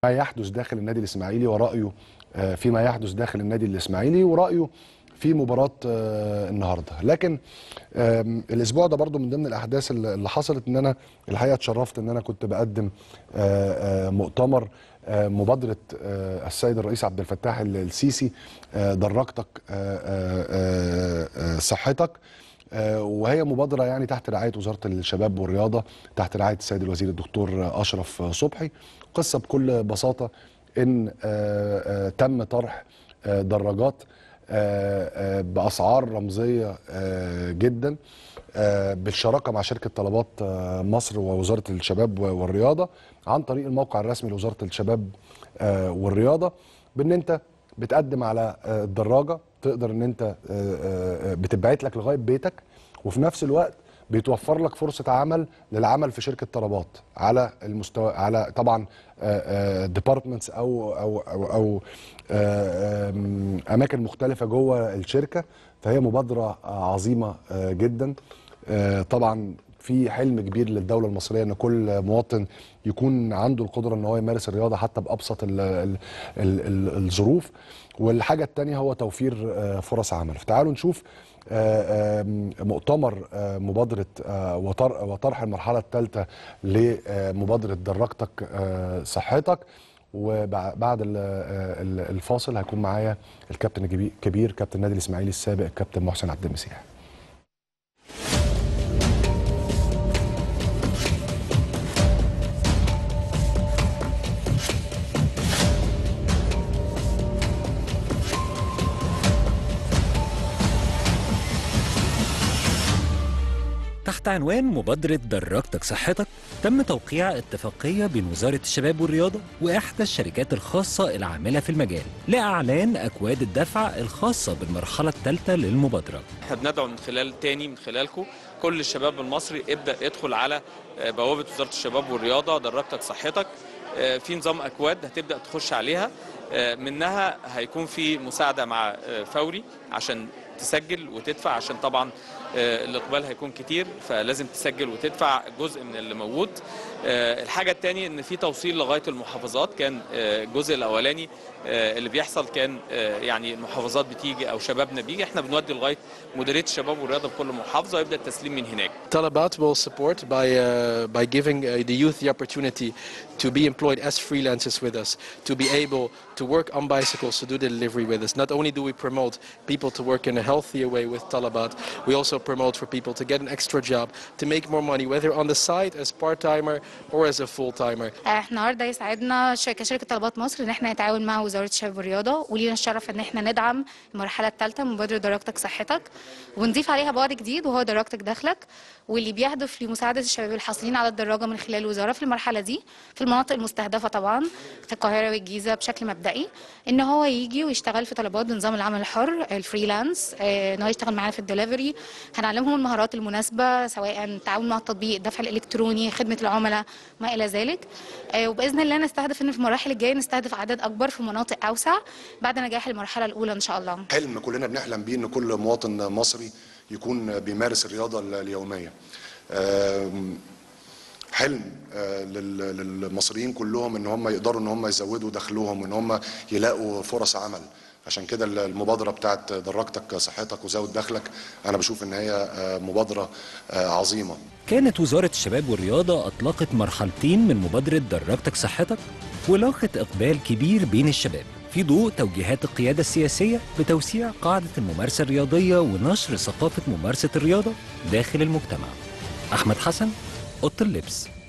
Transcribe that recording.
ما يحدث داخل النادي الاسماعيلي ورايه آه، فيما يحدث داخل النادي الاسماعيلي ورايه في مباراه آه، النهارده لكن آم، الاسبوع ده برضو من ضمن الاحداث اللي اللي حصلت ان انا الحقيقه اتشرفت ان انا كنت بقدم آه، آه، مؤتمر آه، مبادره آه، السيد الرئيس عبد الفتاح ال- السيسي آه، درجتك آه، آه، آه، آه، صحتك آه، وهي مبادرة يعني تحت رعاية وزارة الشباب والرياضة تحت رعاية السيد الوزير الدكتور أشرف صبحي قصة بكل بساطة إن آه، آه، تم طرح آه، دراجات آه، آه، بأسعار رمزية آه، جدا آه، بالشراكة مع شركة طلبات آه، مصر ووزارة الشباب والرياضة عن طريق الموقع الرسمي لوزارة الشباب آه، والرياضة بأن أنت بتقدم على آه، الدراجة تقدر ان انت آه، آه، آه، بتتبعت لك لغايه بيتك وفي نفس الوقت بيتوفر لك فرصه عمل للعمل في شركه طلبات على المستوى على طبعا ديبارتمنتس او او او, أو آه، آم، اماكن مختلفه جوه الشركه فهي مبادره آه، عظيمه آه، جدا آه، طبعا في حلم كبير للدوله المصريه ان كل مواطن يكون عنده القدره ان هو يمارس الرياضه حتى بابسط ال ال ال ال الظروف والحاجه الثانيه هو توفير آه، فرص عمل فتعالوا نشوف آه، آم، مؤتمر آه، مبادره آه، وطر- وطرح المرحله الثالثه لمبادره درجتك آه، صحتك وبعد ال- آه، ال- الفاصل هيكون معايا الكابتن الكبير- كبير كابتن النادي الاسماعيلي السابق الكابتن محسن عبد المسيح تحت عنوان مبادرة درجتك صحتك تم توقيع اتفاقية بين وزارة الشباب والرياضة وإحدى الشركات الخاصة العاملة في المجال لإعلان أكواد الدفع الخاصة بالمرحلة الثالثة للمبادرة احنا بندعو من خلال تاني من خلالكم كل الشباب المصري ابدا ادخل على آه، بوابه وزاره الشباب والرياضه درجتك صحتك آه، في نظام اكواد هتبدا تخش عليها آه، منها هيكون في مساعده مع آه، فوري عشان تسجل وتدفع عشان طبعا آه، الاقبال هيكون كتير فلازم تسجل وتدفع جزء من اللي موجود آه، الحاجه الثانيه ان في توصيل لغايه المحافظات كان آه، الجزء الاولاني آه، اللي بيحصل كان آه، يعني المحافظات بتيجي او شبابنا بيجي احنا بنودي لغايه مديريه الشباب والرياضه بكل محافظه ويبدا التسليم من هناك Talabat will support by uh, by giving uh, the youth the opportunity to be employed as freelancers with us, to be able to work on bicycles, to do the delivery with us. Not only do we promote people to work in a healthier way with Talabat, we also promote for people to get an extra job, to make more money, whether on the side as part-timer or as a full-timer. احنا النهارده يسعدنا ش- كشركه طلبات مصر ان احنا نتعاون مع وزاره الشباب والرياضه ولينا الشرف ان احنا ندعم المرحله الثالثه من مبادره درجتك صحتك ونضيف عليها بعد جديد وهو درجتك دخلك واللي بيهدف لمساعده الشباب الحاصلين على الدراجه من خلال الوزاره في المرحله دي في المناطق المستهدفه طبعا في القاهره والجيزه بشكل مبدئي ان هو يجي ويشتغل في طلبات بنظام العمل الحر الفريلانس آه، ان هو يشتغل معانا في الدليفري هنعلمهم المهارات المناسبه سواء التعامل مع التطبيق الدفع الالكتروني خدمه العملاء ما الى ذلك آه، وباذن الله نستهدف ان في المراحل الجايه نستهدف عدد اكبر في مناطق اوسع بعد نجاح المرحله الاولى ان شاء الله حلم كلنا بنحلم بيه ان كل مواطن مصري يكون بيمارس الرياضه اليوميه آم، حلم آه، لل- للمصريين كلهم ان هم يقدروا ان هم يزودوا دخلهم وان هم يلاقوا فرص عمل عشان كده المبادره بتاعت درجتك صحتك وزود دخلك انا بشوف ان هي آه، مبادره آه، عظيمه كانت وزارة الشباب والرياضة أطلقت مرحلتين من مبادرة درجتك صحتك ولاقت إقبال كبير بين الشباب في ضوء توجيهات القيادة السياسية بتوسيع قاعدة الممارسة الرياضية ونشر ثقافة ممارسة الرياضة داخل المجتمع أحمد حسن أوضة اللبس